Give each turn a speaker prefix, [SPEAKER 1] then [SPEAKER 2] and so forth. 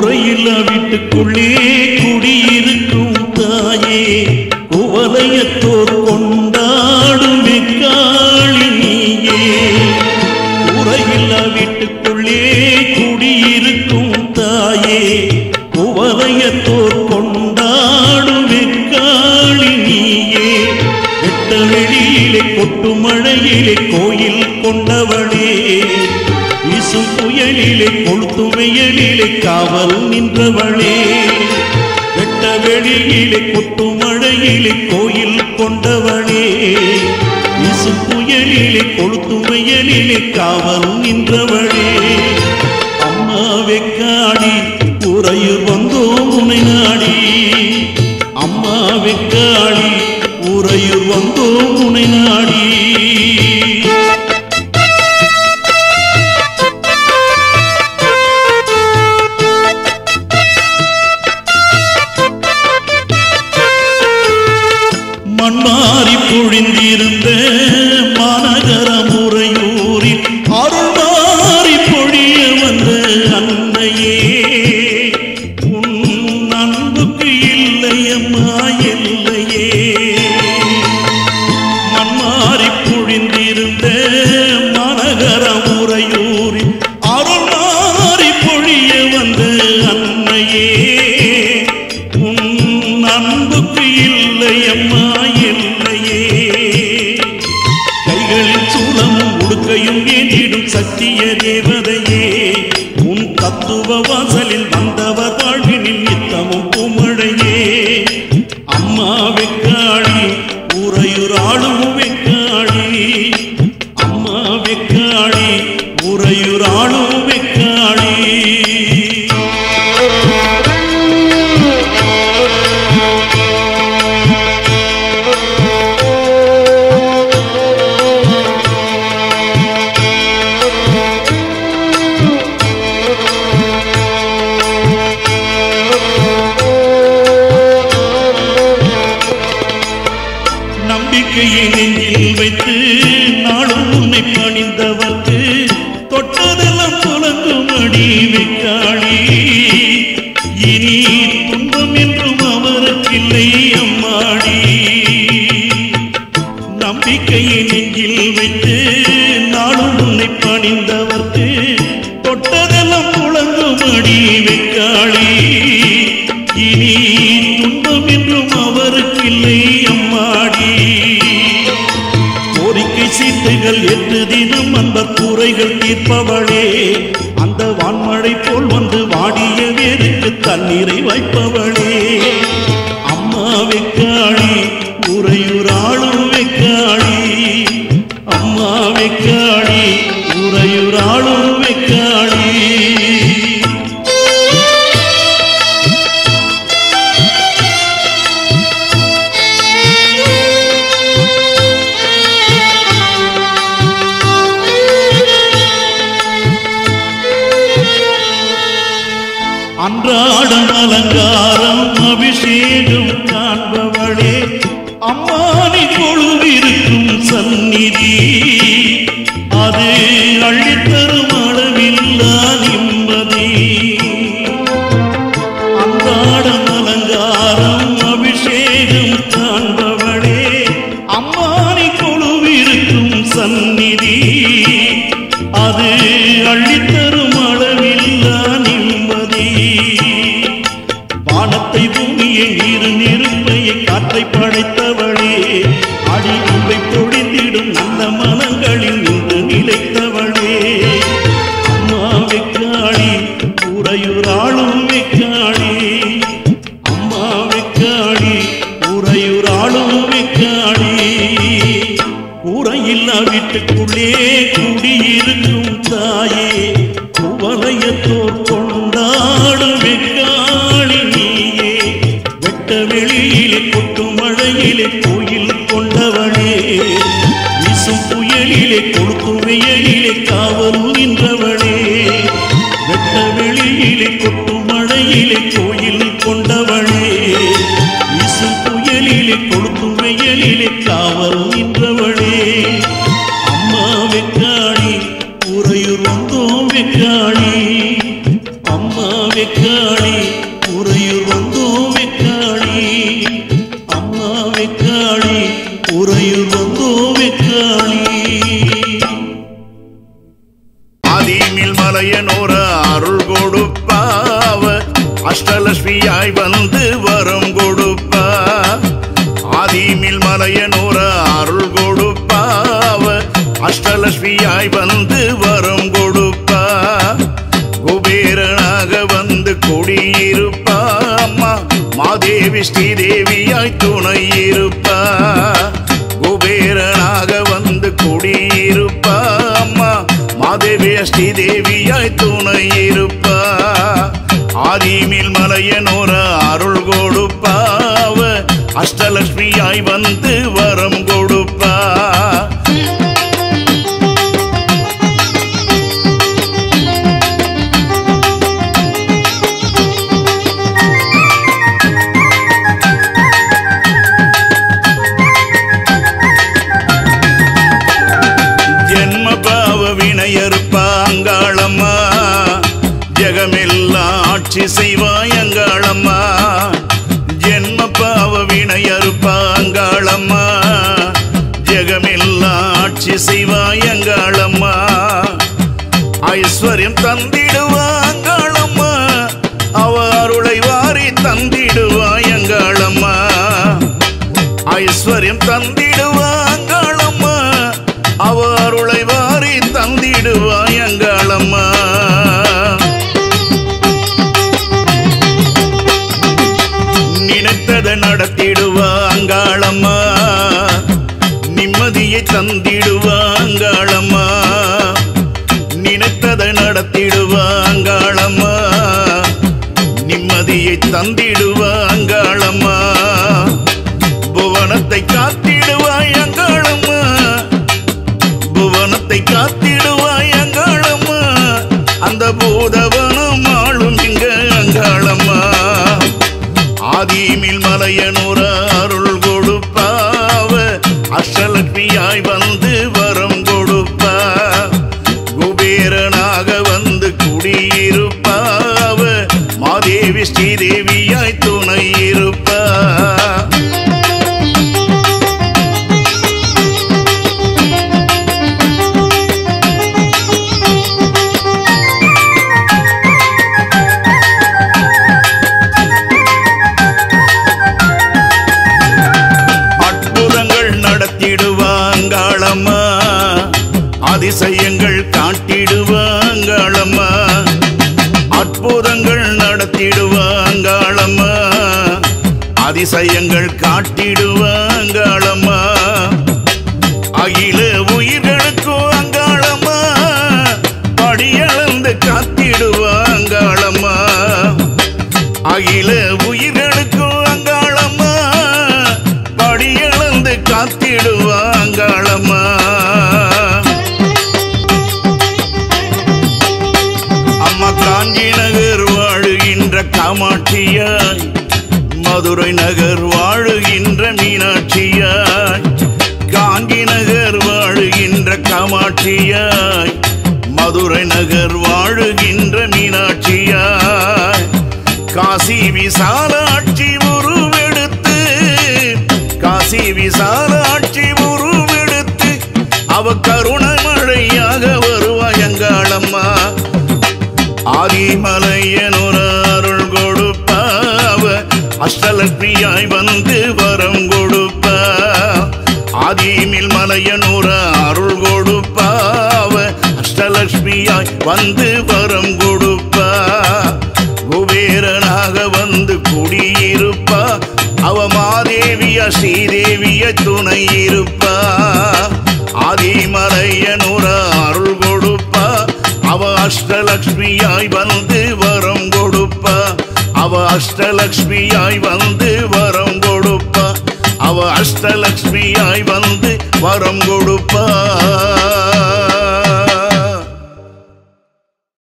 [SPEAKER 1] குறையில்லா வீட்டுக்குள்ளே குடியிருக்கும் தாயே குவலயத்தோர் கொண்டாடும் வெக்காளி நீயே குறையில்லா வீட்டுக்குள்ளே குடியிருக்கும் தாயே குவலயத்தோர் கொண்டாடும் வெக்காளி நீயே வெட்ட வெளியிலே கொட்டு மழையிலே கோயில் கொண்டவளே வீசும் புயலிலே கொளுத்தும் வெயிலிலே காவல் நின்றவளே வெட்ட வெளியிலே கொட்டு மழையிலே கோயில் கொண்டவளே வீசும் புயலிலே கொளுத்தும் வெயிலிலே காவல் நின்றவளே அம்மா வெக்காடி உறையூர் வந்தோம் உனை நாடி அம்மா வெக்காடி உறையூர் வந்தோம் உனை நாடி மண்மாறி பொழிந்திருந்த மாநகர முறையூரில் அருள் மாறி பொழிய வந்த அன்னையே உன் அன்புக்கு இல்லையம்மா இல்லையே மண்மாறி பொழிந்திருந்த மாநகர முறையூரில் அருள் மாறி பொழிய வந்த அன்னையே உன் அன்புக்கு இல்லையம்மா இல்லையே கைகளில் சூலமும் உடுக்கையும் ஏந்திடும் சத்திய தேவதையே உன் தத்துவ வாசலில் வந்தவர் வாழ்வினில் நித்தமும் பூமழையே அம்மா வெக்காளி உறையூர் ஆளும் வெக்காளி அம்மா வெக்காளி உறையூர் ஆளும் வெக்காளி நம்பிக்கையை நெஞ்சில் வைத்து நாளும் உன்னை பணிந்தவர்க்கு தொட்டதெல்லாம் துலங்கும் அடி வைக்காளி இனி துன்பம் என்றும் அவருக்கில்லை அம்மாடி நம்பிக்கையை நெஞ்சில் வைத்து நாளும் உன்னை பணிந்தவர்க்கு தொட்டதெல்லாம் துலங்கும் அடி வைக்காளி இனி துன்பம் என்றும் அவருக்கில்லை அம்மாடி கோரிக்கை சீட்டுகள் எட்டு தினம் அன்பர் குறைகள் தீர்ப்பவளே அந்த வான்மழை போல் வந்து வாடிய வேருக்கு தண்ணீரை வைப்பவளே அம்மா வெக்காளி உறையுறாளும் வெக்காளி அம்மா வெக்காளி உறையுறாளும் வெக்காளி அன்றாடம் அலங்காரம் அபிஷேகம் காண்பவளே அம்மானி கொழுவிருக்கும் சந்நிதி அது அள்ளித்தரும் அளவில்லா நிம்மதி அன்றாடம் அலங்காரம் அபிஷேகம் காண்பவளே அம்மானி கொழுவிருக்கும் சந்நிதி அது அள்ளித்தரும் அளவில்லா நிம்மதி வானத்தை பூமியை நீரு நெருப்பையை காற்றை படைத்தவளே அடி உவை பொழிந்திடும் நல்ல மனங்களில் நின்று நிலைத்தவளே அம்மா வெக்காளி உறையுறாளும் வெக்காளி அம்மா வெக்காளி உறையுறாளும் வெக்காளி கூரையில்லா வீட்டுக்குள்ளே குடியிருக்கும் தாயே குவலயத்தோர் கொண்டாடும் வெக்காளி நீயே வெட்ட வெளியிலே கொட்டும் மழையிலே கோயில் கொண்டவளே வீசும் புயலிலே கொளுத்தும் வெயிலிலே காவல் நின்றவளே வெட்ட வெளியிலே கொட்டும் மழையிலே கோயில் கொண்டவளே வீசும் புயலிலே கொளுத்தும் வெயிலிலே காவல் நின்றவளே அம்மா வெக்காளி உறையூர் வந்தோம் வெக்காளி அம்மா வெக்காளி வெக்காளி உறையூர் வந்தோம் வெக்காளி அம்மா வெக்காளி உறையூர் வந்தோம் வெக்காளி
[SPEAKER 2] ஆதிமில் மலையனோர அருள் கொடுப்பாவ அஷ்டலட்சுமியாய் வந்து வரம் கொடுப்பா ஆதிமில் மலையனோர அருள் கொடுப்பாவ அஷ்டலட்சுமியாய் வந்து வரம் கொடுப்பா குபேரனாக வந்து குடியிருப்பா அம்மா மாதேவி ஸ்ரீதேவியாய் துணை இருப்பா குபேரனாக வந்து குடியிருப்பா அம்மா மாதேவி ஸ்ரீதேவியாய் துணை இருப்பா ஆதிமில் மலையனோர அருள் கொடுப்பாவ அஷ்டலட்சுமியாய் வந்து வரம் கொடுப்பா ஜென்ம பாவ வினையறுப்பா அங்காளம்மா ஜெகமெல்லாம் ஆட்சி செய்வாய் அங்காளம்மா ஜென்ம பாவ வினையறுப்பா அங்காளம்மா ஜெகமெல்லாம் ஆட்சி செய்வாய் அங்காளம்மா ஐஸ்வர்யம் தந்திடுவா அங்காளம்மா அவ அருளை வாரி தந்திடுவாய் அங்காளம்மா ஐஸ்வர்யம் தந்திடுவாங்களம்மா அவ அருளை வாரி தந்திடுவாயங்களம்மா நினைத்ததை நடத்திடுவாங்களம்மா நிம்மதியை தந்திடுவாங்களம்மா நினைத்ததை நடத்திடுவாங்களம்மா நிம்மதியை தந்திடுவாங்களம்மா புவனத்தை காத்திடுவாய் அங்காளம்மா புவனத்தை காத்திடுவாய் அங்காளம்மா அந்த பூதவனம் ஆளும் இங்க அங்காளம்மா ஆதிமில் மலையனூர அருள் கொடுப்பாவ அஷ்டலட்சுமியாய் வந்து வரம் கொடுப்பா குபேரனாக வந்து குடியிருப்பாவ மாதேவி ஸ்ரீதேவியாய் துணை இருப்பா அற்புதங்கள் நடத்திடுவாங்களம்மா அதிசயங்கள் காட்டிடுவாங்களம்மா அற்புதங்கள் நடத்திடுவாங்களம்மா அதிசயங்கள் காட்டிடுவாங்களம்மா அகில உயிர்களுக்கும் அங்காளம்மா படியளந்து காத்திடுவாங்களம்மா அகில உயிர்களுக்கும் அங்காளம்மா படியளந்து காத்திடுவாங்களம்மா அம்மா காஞ்சி நகர் வாழுகின்ற காமாட்சியாய் மதுரை நகர் வாழுகின்ற மீனாட்சியாய் காஞ்சி நகர் வாழுகின்ற காமாட்சியாய் மதுரை நகர் வாழுகின்ற மீனாட்சியாய் காசி விசாலாட்சி உருவெடுத்து காசி விசாலாட்சி உருவெடுத்து அவ கருணை மழையாக வருவாயங்காளம்மா ஆதிமலையனுர அருள் கொடுப்பாவ அஷ்டலட்சுமியாய் வந்து வரம் கொடுப்பா ஆதிமில் மலையனுர அருள் கொடுப்பாவ அஷ்டலட்சுமியாய் வந்து வரம் கொடுப்பா குபேரனாக வந்து குடியிருப்பா அவ மாதேவிய ஸ்ரீதேவிய துணை இருப்பா ஆதிமலையனுர அருள் கொடுப்பா அவ அஷ்டலக்ஷ்மியாய் வந்து வரம் கொடுப்பா அவ அஷ்டலக்ஷ்மியாய் வந்து வரம் கொடுப்பா அவ அஷ்டலக்ஷ்மியாய் வந்து வரம் கொடுப்பா